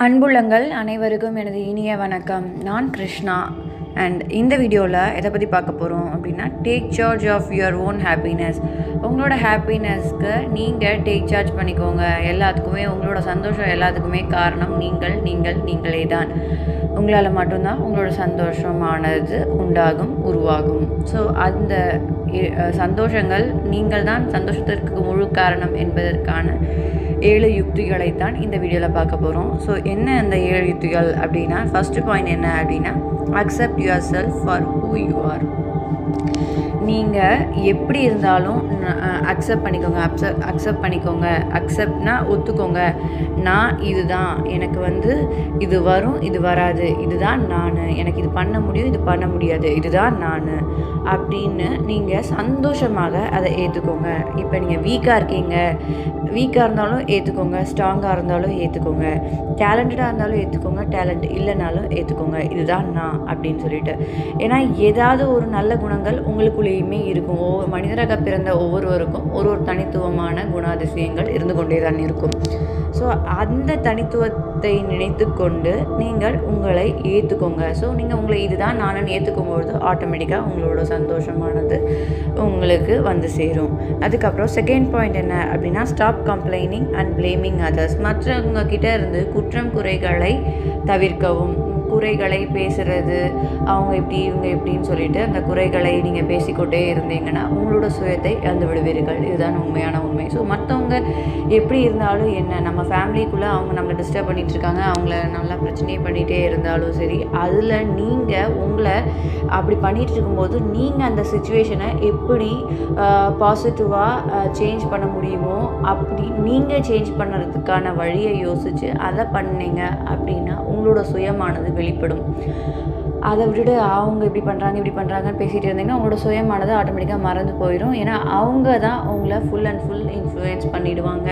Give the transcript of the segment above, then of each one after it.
அன்புள்ளங்கள் அனைவருக்கும் எனது இனிய வணக்கம் நான் கிருஷ்ணா அண்ட் இந்த வீடியோவில் எதை பற்றி பார்க்க போகிறோம் அப்படின்னா take charge of your own happiness உங்களோட ஹாப்பினஸ்க்கு நீங்கள் டேக் சார்ஜ் பண்ணிக்கோங்க எல்லாத்துக்குமே உங்களோட சந்தோஷம் எல்லாத்துக்குமே காரணம் நீங்கள் நீங்கள் நீங்களே தான் உங்களால் மட்டும்தான் உங்களோட சந்தோஷமானது உண்டாகும் உருவாகும் ஸோ அந்த இ- அஹ் சந்தோஷங்கள் நீங்கள் தான் சந்தோஷத்திற்கு முழு காரணம் என்பதற்கான ஏழு யுக்திகளைத்தான் இந்த வீடியோவில் பார்க்க போகிறோம் ஸோ என்ன அந்த ஏழு யுக்திகள் அப்படின்னா ஃபஸ்ட்டு பாயிண்ட் என்ன அப்படின்னா accept yourself for who you are நீங்கள் எப்படி இருந்தாலும் அக்செப்ட் பண்ணிக்கோங்க அக்செப்ட் அக்செப்ட் பண்ணிக்கோங்க அக்செப்ட்னா ஒத்துக்கோங்க நான் இதுதான் எனக்கு வந்து இது வரும் இது வராது இதுதான் நான் எனக்கு இது பண்ண முடியும் இது பண்ண முடியாது இதுதான் நான் அப்படின்னு நீங்கள் சந்தோஷமாக அதை ஏற்றுக்கோங்க இப்போ நீங்கள் வீக்காக இருக்கீங்க வீக்காக இருந்தாலும் ஏற்றுக்கோங்க ஸ்ட்ராங்காக இருந்தாலும் ஏற்றுக்கோங்க டேலண்டடாக இருந்தாலும் ஏற்றுக்கோங்க டேலண்ட் இல்லைனாலும் ஏற்றுக்கோங்க இதுதான் நான் அப்படின்னு சொல்லிட்டு ஏன்னா ஏதாவது ஒரு நல்ல குணங்கள் உங்களுக்குள்ளேயுமே இருக்கும் ஒவ்வொரு மனிதராக பிறந்த ஒவ்வொருவருக்கும் ஒரு ஒரு தனித்துவமான குணாதிசயங்கள் இருந்து கொண்டே தான் இருக்கும் ஸோ அந்த தனித்துவத்தை நினைத்து கொண்டு நீங்கள் உங்களை ஏற்றுக்கோங்க ஸோ நீங்கள் உங்களை இதுதான் நானும் ஏற்றுக்கும்பொழுது ஆட்டோமேட்டிக்காக உங்களோட சந்தோஷமானது உங்களுக்கு வந்து சேரும் அதுக்கப்புறம் செகண்ட் பாயிண்ட் என்ன அப்படின்னா stop complaining and blaming others மற்றவங்க கிட்ட இருந்து குற்றம் குறைகளை தவிர்க்கவும் குறைகளை பேசுறது அவங்க இப்படி இவங்க இப்படின்னு சொல்லிட்டு அந்த குறைகளை நீங்கள் பேசிக்கொண்டே இருந்தீங்கன்னா உங்களோட சுயத்தை இழந்து விடுவீர்கள் இதுதான் உண்மையான உண்மை ஸோ மற்றவங்க எப்படி இருந்தாலும் என்ன நம்ம ஃபேமிலிக்குள்ளே அவங்க நம்மளை டிஸ்டர்ப் பண்ணிட்டு இருக்காங்க அவங்கள நல்லா பிரச்சனையே பண்ணிகிட்டே இருந்தாலும் சரி அதில் நீங்கள் உங்களை அப்படி பண்ணிட்டு இருக்கும்போது நீங்கள் அந்த சுச்சுவேஷனை எப்படி பாசிட்டிவாக சேஞ்ச் பண்ண முடியுமோ அப்படி நீங்கள் சேஞ்ச் பண்ணுறதுக்கான வழியை யோசித்து அதை பண்ணீங்க அப்படின்னா உங்களோட சுயமானது வெளிப்படும் அதை விட்டுட்டு அவங்க இப்படி பண்ணுறாங்க இப்படி பண்ணுறாங்கன்னு பேசிகிட்டு இருந்தீங்கன்னா உங்களோட சுயமானது ஆட்டோமேட்டிக்காக மறந்து போயிடும் ஏன்னா அவங்க தான் உங்களை ஃபுல் அண்ட் ஃபுல் இன்ஃப்ளூயன்ஸ் பண்ணிடுவாங்க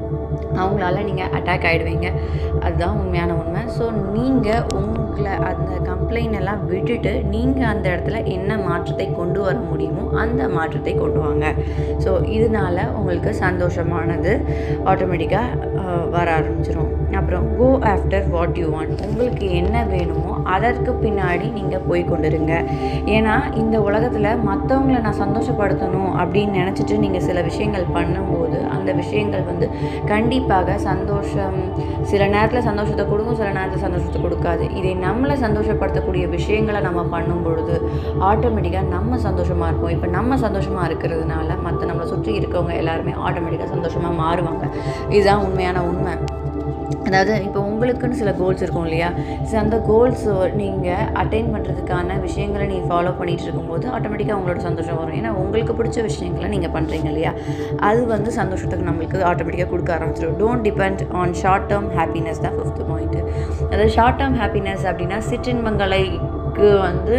அவங்களால நீங்கள் அட்டாக் ஆகிடுவீங்க அதுதான் உண்மையான உண்மை ஸோ நீங்கள் உங்களை அந்த கம்ப்ளைண்ட் எல்லாம் விட்டுட்டு நீங்கள் அந்த இடத்துல என்ன மாற்றத்தை கொண்டு வர முடியுமோ அந்த மாற்றத்தை கொண்டு வாங்க ஸோ இதனால உங்களுக்கு சந்தோஷமானது ஆட்டோமேட்டிக்காக வர ஆரம்பிச்சிரும் அப்புறம் go after what you want உங்களுக்கு என்ன வேணுமோ அதற்கு பின்னாடி நீங்கள் போய் கொண்டிருங்க ஏன்னா இந்த உலகத்தில் மற்றவங்கள நான் சந்தோஷப்படுத்தணும் அப்படின்னு நினச்சிட்டு நீங்கள் சில விஷயங்கள் பண்ணும்போது அந்த விஷயங்கள் வந்து கண்டிப்பாக சந்தோஷம் சில நேரத்தில் சந்தோஷத்தை கொடுக்கும் சில நேரத்தில் சந்தோஷத்தை கொடுக்காது இதை நம்மளை சந்தோஷப்படுத்தக்கூடிய விஷயங்களை நம்ம பண்ணும் பொழுது ஆட்டோமேட்டிக்காக நம்ம சந்தோஷமாக இருப்போம் இப்போ நம்ம சந்தோஷமாக இருக்கிறதுனால மற்ற நம்மளை சுற்றி இருக்கவங்க எல்லாருமே ஆட்டோமேட்டிக்காக சந்தோஷமாக மாறுவாங்க இதுதான் உண்மையான உண்மை அதாவது இப்போ உங்களுக்குன்னு சில கோல்ஸ் இருக்கும் இல்லையா ஸோ அந்த கோல்ஸ் நீங்கள் அட்டைன் பண்ணுறதுக்கான விஷயங்களை நீங்கள் ஃபாலோ பண்ணிகிட்டு இருக்கும்போது ஆட்டோமேட்டிக்காக உங்களோட சந்தோஷம் வரும் ஏன்னா உங்களுக்கு பிடிச்ச விஷயங்களை நீங்கள் பண்ணுறீங்க இல்லையா அது வந்து சந்தோஷத்துக்கு நம்மளுக்கு ஆட்டோமேட்டிக்காக கொடுக்க ஆரம்பிச்சிடும் don't depend on short term happiness தான் ஃபிஃப்த் பாயிண்ட்டு அதாவது ஷார்ட் டேர்ம் ஹாப்பினஸ் அப்படின்னா சிற்றின்பங்களை க்கு வந்து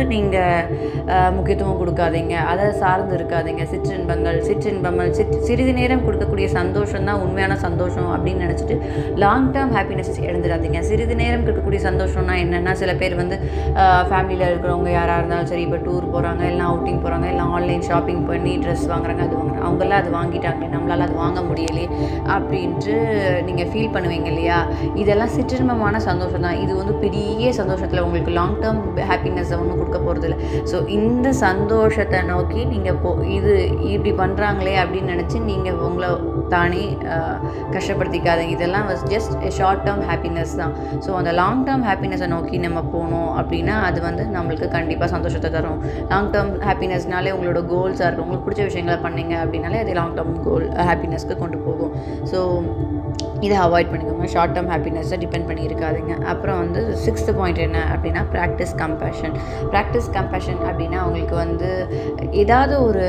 நீங்கள் முக்கியத்துவம் கொடுக்காதீங்க அதை சார்ந்து இருக்காதீங்க சிற்றின்பங்கள் சிற்றின்பங்கள் சிற் சிறிது நேரம் கொடுக்கக்கூடிய சந்தோஷம் தான் உண்மையான சந்தோஷம் அப்படின்னு நினச்சிட்டு லாங் டேர்ம் ஹாப்பினஸ் இழந்துடாதீங்க சிறிது நேரம் கொடுக்கக்கூடிய சந்தோஷம்னா என்னென்னா சில பேர் வந்து ஃபேமிலியில் இருக்கிறவங்க யாராக இருந்தாலும் சரி இப்போ டூர் போகிறாங்க எல்லாம் அவுட்டிங் போகிறாங்க எல்லாம் ஆன்லைன் ஷாப்பிங் பண்ணி ட்ரெஸ் வாங்குறாங்க அது வாங்குறாங்க அவங்கெல்லாம் அது வாங்கிட்டாங்களே நம்மளால் அது வாங்க முடியலையே அப்படின்ட்டு நீங்கள் ஃபீல் பண்ணுவீங்க இல்லையா இதெல்லாம் சிற்றின்பமான சந்தோஷம் தான் இது வந்து பெரிய சந்தோஷத்தில் உங்களுக்கு லாங் டேர்ம் ஹாப்பினஸை ஒன்றும் கொடுக்க போகிறதில்ல ஸோ இந்த சந்தோஷத்தை நோக்கி நீங்கள் போ இது இப்படி பண்ணுறாங்களே அப்படின்னு நினச்சி நீங்கள் உங்களை தானே அஹ், கஷ்டப்படுத்திக்காதீங்க இதெல்லாம் ஜஸ்ட் ஷார்ட் டேர்ம் ஹாப்பினஸ் தான் ஸோ அந்த லாங் டேர்ம் ஹாப்பினஸை நோக்கி நம்ம போனோம் அப்படின்னா அது வந்து நம்மளுக்கு கண்டிப்பாக சந்தோஷத்தை தரும் லாங் டேர்ம் ஹாப்பினஸ்னாலே உங்களோட கோல்ஸாக இருக்கும் உங்களுக்கு பிடிச்ச விஷயங்களை பண்ணீங்க அப்படின்னாலே அது லாங் டேர்ம் கோல் ஹாப்பினஸ்க்கு கொண்டு போகும் ஸோ இதை அவாய்ட் பண்ணிக்கோங்க ஷார்ட் டேர்ம் ஹாப்பினஸை டிபெண்ட் பண்ணி இருக்காதீங்க அப்புறம் வந்து சிக்ஸ்த் பாயிண்ட் என்ன அப்படின்னா ப்ராக்டிஸ் கம்பேஷன் ப்ராக்டிஸ் கம்பேஷன் அப்படின்னா உங்களுக்கு வந்து ஏதாவது ஒரு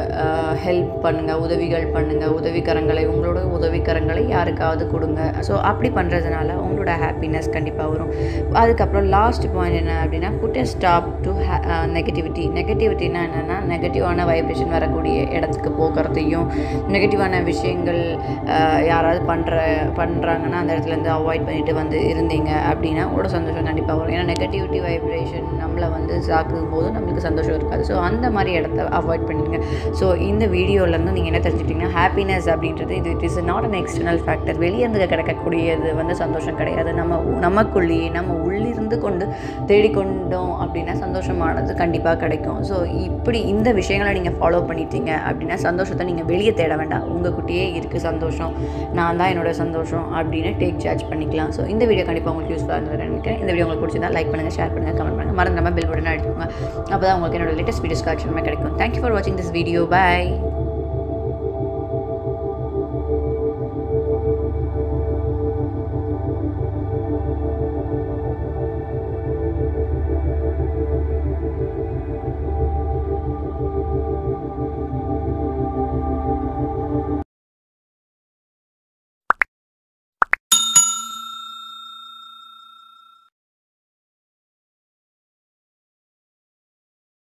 ஹெல்ப் பண்ணுங்கள் உதவிகள் பண்ணுங்கள் உதவிக்கரங்களை உங்களோட உதவிக்கரங்களை யாருக்காவது கொடுங்க ஸோ அப்படி பண்ணுறதுனால உங்களோட ஹாப்பினஸ் கண்டிப்பாக வரும் அதுக்கப்புறம் லாஸ்ட் பாயிண்ட் என்ன அப்படின்னா put a stop to negativity நெகட்டிவிட்டினா என்னென்னா நெகட்டிவான வைப்ரேஷன் வரக்கூடிய இடத்துக்கு போக்குறதையும் நெகட்டிவான விஷயங்கள் அஹ், யாராவது பண்ணுற பண்ணுறாங்கன்னா அந்த இடத்துலேருந்து அவாய்ட் பண்ணிட்டு வந்து இருந்தீங்க அப்படின்னா உங்களோட சந்தோஷம் கண்டிப்பாக வரும் ஏன்னா நெகட்டிவிட்டி வைப்ரேஷன் நம்மளை வந்து சாக்கும் போது நம்மளுக்கு சந்தோஷம் இருக்காது ஸோ அந்த மாதிரி இடத்த அவாய்ட் பண்ணிடுங்க ஸோ இந்த வீடியோலேருந்து நீங்கள் என்ன தெரிஞ்சுக்கிட்டீங்கன்னா ஹாப்பினஸ் அப்படின்றது அப்படின்றது இது it is not an external factor வெளியேருந்து கிடைக்கக்கூடியது வந்து சந்தோஷம் கிடையாது நம்ம உ- நமக்குள்ளேயே நம்ம உள்ளிருந்து கொண்டு தேடிக்கொண்டோம் அப்படின்னா சந்தோஷமானது கண்டிப்பாக கிடைக்கும் ஸோ இப்படி இந்த விஷயங்களை நீங்கள் ஃபாலோ பண்ணிட்டீங்க அப்படின்னா சந்தோஷத்தை நீங்கள் வெளியே தேட வேண்டாம் உங்கள் குட்டியே இருக்குது சந்தோஷம் நான் தான் என்னோட சந்தோஷம் அப்படின்னு டேக் சார்ஜ் பண்ணிக்கலாம் ஸோ இந்த வீடியோ கண்டிப்பாக உங்களுக்கு யூஸ்ஃபுல்லாக இருந்தது நினைக்கிறேன் இந்த வீடியோ உங்களுக்கு பிடிச்சிருந்தா லைக் பண்ணுங்கள் ஷேர் பண்ணுங்கள் கமெண்ட் பண்ணுங்கள் மறந்து நம்ம பில் பட்டன் அடிச்சுக்கோங்க அப்போ தான் உங்களுக்கு என்னோட லேட்டஸ்ட் வீடியோஸ் கலெக்ஷனுமே கிடைக்கும் தேங்க்யூ ஃபார் வாட்சிங் திஸ் வீடியோ பை